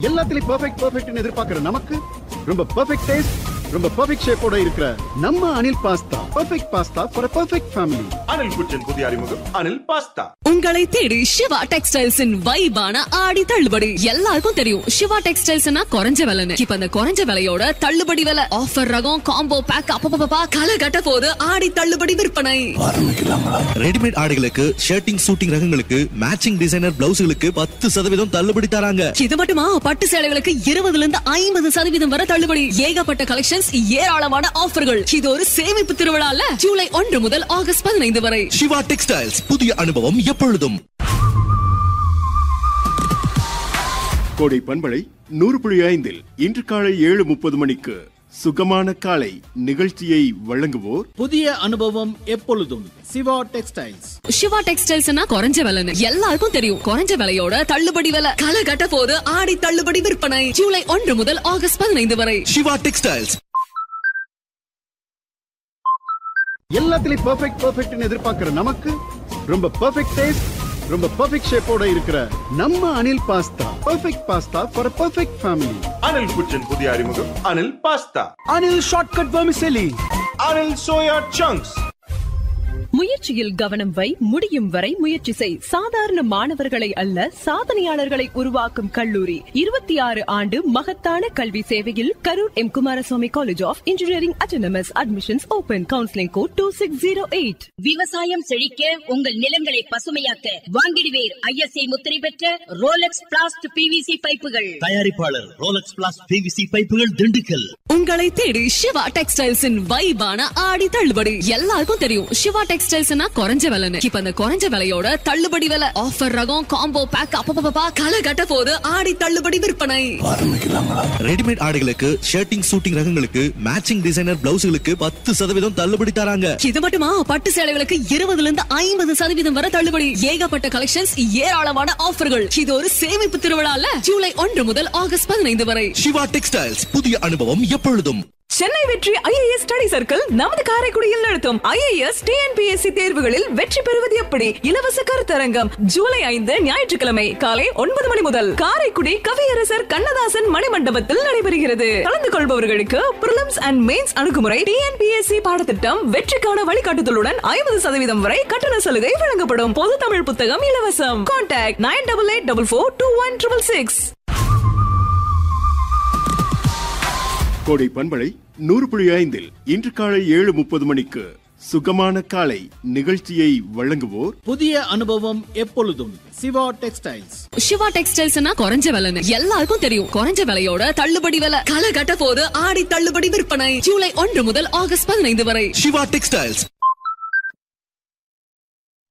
எல்லாத்துலயும் பெர்ஃபெக்ட் பெர்ஃபெக்ட்னு எதிர்பார்க்கிற நமக்கு ரொம்ப பெர்ஃபெக்ட் டேஸ்ட் ரொம்ப பெர்ஃபெக்ட் ஷேப்போட இருக்கிற நம்ம Anil pasta perfect pasta for perfect family Anil kitchen புதிய அறிமுகம் அனில் பாஸ்தா உங்களை தேடி சிவா டெக்ஸ்டைல்ஸின் வைபான ஆடி தள்ளுபடி எல்லாருக்கும் தெரியும் சிவா டெக்ஸ்டைல்ஸ்னா குறைஞ்ச விலைன்னு இப்ப அந்த குறைஞ்ச விலையோட தள்ளுபடி விலை ஆஃபர் ரகம் காம்போ பேக் அப்பப்பா களை கட்ட போது ஆடி தள்ளுபடி விற்பனை ரெடிமேட் ஆடைகளுக்கு ஷர்ட்டிங் சூட்டிங் ரகங்களுக்கு மேட்சிங் டிசைனர் பிளவுஸ்களுக்கு பத்து சதவீதம் தள்ளுபடி தராங்க இது மட்டுமா பட்டு சேலைகளுக்கு இருபதுல இருந்து ஐம்பது சதவீதம் வரை தள்ளுபடி ஏகப்பட்ட கலெக்ஷன்ஸ் ஏராளமான ஆஃபர்கள் இது ஒரு சேமிப்பு திருவிழால ஜூலை ஒன்று முதல் ஆகஸ்ட் பதினைந்து வரை சிவா டெக்ஸ்டைல்ஸ் புதிய அனுபவம் எப்பொழுதும் கோடை பண்பலை நூறு புள்ளி ஐந்தில் இன்று காலை ஏழு முப்பது மணிக்கு சுகமான காலை நிகழ்ச்சியை வழங்குவோர் புதிய அனுபவம் எப்பொழுதும் சிவா டெக்ஸ்டைல்ஸ் சிவா டெக்ஸ்டைல்ஸ்னா குறைஞ்ச விலைன்னு எல்லாருக்கும் தெரியும் குறைஞ்ச விலையோட தள்ளுபடி விலை களை கட்ட போது ஆடி தள்ளுபடி விற்பனை ஜூலை ஒன்று முதல் ஆகஸ்ட் பதினைந்து வரை சிவா டெக்ஸ்டைல்ஸ் எல்லாத்துலயும் பெர்ஃபெக்ட் பெர்ஃபெக்ட்னு எதிர்பார்க்கிற நமக்கு ரொம்ப பெர்ஃபெக்ட் டேஸ்ட் ரொம்ப பெர்ஃபெக்ட் ஷேப்போட இருக்கிற நம்ம Anil pasta perfect pasta for perfect family Anil kitchen புதிய அறிமுகம் Anil pasta Anil shortcut vermicelli Anil soya chunks முயற்சியில் கவனம் வை முடியும் வரை முயற்சி செய் சாதாரண மாணவர்களை அல்ல சாதனையாளர்களை உருவாக்கும் கல்லூரி இருபத்தி ஆறு ஆண்டு மகத்தான கல்வி சேவையில் Karur M Kumaraswamy college of engineering autonomous admissions open counselling code two six zero eight விவசாயம் செழிக்க உங்கள் நிலங்களை பசுமையாக்க வாங்கிடுவேர் ஐஎஸ்ஐ முத்திரை பெற்ற ரோலக்ஸ் பிளாஸ்ட் பிவிசி பைப்புகள் தயாரிப்பாளர் ரோலக்ஸ் பிளாஸ் பிவிசி பைப்புகள் திண்டுக்கல் உங்களை தேடி சிவா டெக்ஸ்டைல்ஸின் வைபான ஆடி தள்ளுபடி எல்லாருக்கும் தெரியும் சிவா டெக்ஸ்டைல்ஸ்னா குறைஞ்ச விலைன்னு இப்ப அந்த குறைஞ்ச விலையோட தள்ளுபடி விலை ஆஃபர் ரகம் காம்போ பேக் அப்பப்பா களை கட்ட போது ஆடி தள்ளுபடி விற்பனை ரெடிமேட் ஆடைகளுக்கு ஷர்ட்டிங் சூட்டிங் ரகங்களுக்கு மேட்சிங் டிசைனர் பிளவுஸ்களுக்கு பத்து சதவீதம் தள்ளுபடி தராங்க இது மட்டுமா பட்டு சேலைகளுக்கு இருபதுல இருந்து ஐம்பது சதவீதம் வரை தள்ளுபடி ஏகப்பட்ட கலெக்ஷன்ஸ் ஏராளமான ஆஃபர்கள் இது ஒரு சேமிப்பு திருவிழால ஜூலை ஒன்று முதல் ஆகஸ்ட் பதினைந்து வரை சிவா டெக்ஸ்டைல்ஸ் புதிய அனுபவம் எப்பொழுதும் சென்னை வெற்றி ஐஏஎஸ் ஸ்டடி சர்க்கிள் நமது காரைக்குடியில் நடத்தும் ஐஏஎஸ் டிஎன்பிஎஸ்சி தேர்வுகளில் வெற்றி பெறுவது எப்படி இலவச கருத்தரங்கம் ஜூலை ஐந்து ஞாயிற்றுக்கிழமை காலை ஒன்பது மணி முதல் காரைக்குடி கவியரசர் கண்ணதாசன் மணிமண்டபத்தில் நடைபெறுகிறது கலந்து கொள்பவர்களுக்கு பிரிலிம்ஸ் அண்ட் மெயின்ஸ் அணுகுமுறை டிஎன்பிஎஸ்சி பாடத்திட்டம் வெற்றிக்கான வழிகாட்டுதலுடன் ஐம்பது சதவீதம் வரை கட்டண சலுகை வழங்கப்படும் பொது தமிழ் புத்தகம் இலவசம் contact nine double eight double four two one triple six கோடை பண்பலை நூறு புள்ளி ஐந்தில் இன்று காலை ஏழு முப்பது மணிக்கு சுகமான காலை நிகழ்ச்சியை வழங்குவோர் புதிய அனுபவம் எப்பொழுதும் சிவா டெக்ஸ்டைல்ஸ் சிவா டெக்ஸ்டைல்ஸ்னா குறைஞ்ச விலைன்னு எல்லாருக்கும் தெரியும் குறைஞ்ச விலையோட தள்ளுபடி விலை களை கட்ட போது ஆடி தள்ளுபடி விற்பனை ஜூலை ஒன்று முதல் ஆகஸ்ட் பதினைந்து வரை சிவா டெக்ஸ்டைல்ஸ்